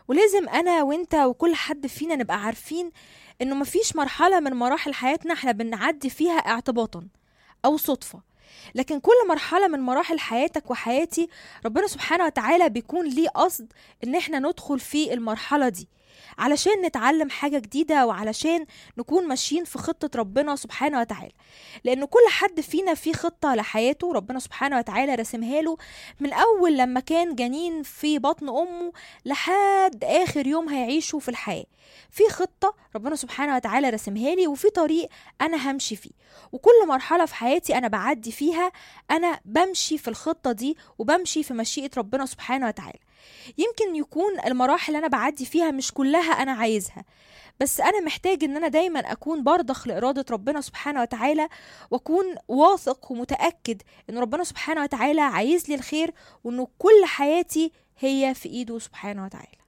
ولازم انا وانت وكل حد فينا نبقى عارفين انه مفيش مرحله من مراحل حياتنا احنا بنعدي فيها اعتباطا او صدفه لكن كل مرحله من مراحل حياتك وحياتي ربنا سبحانه وتعالى بيكون ليه قصد ان احنا ندخل في المرحله دي علشان نتعلم حاجه جديده وعلشان نكون ماشيين في خطه ربنا سبحانه وتعالى لان كل حد فينا في خطه لحياته ربنا سبحانه وتعالى رسمها له من اول لما كان جنين في بطن امه لحد اخر يوم هيعيشه في الحياه في خطه ربنا سبحانه وتعالى رسمها لي وفي طريق انا همشي فيه وكل مرحله في حياتي انا بعدي فيها انا بمشي في الخطه دي وبمشي في مشيئه ربنا سبحانه وتعالى يمكن يكون المراحل اللي انا بعدي فيها مش كلها انا عايزها بس انا محتاج ان انا دايما اكون برضخ لاراده ربنا سبحانه وتعالى واكون واثق ومتاكد ان ربنا سبحانه وتعالى عايز لي الخير وانه كل حياتي هي في ايده سبحانه وتعالى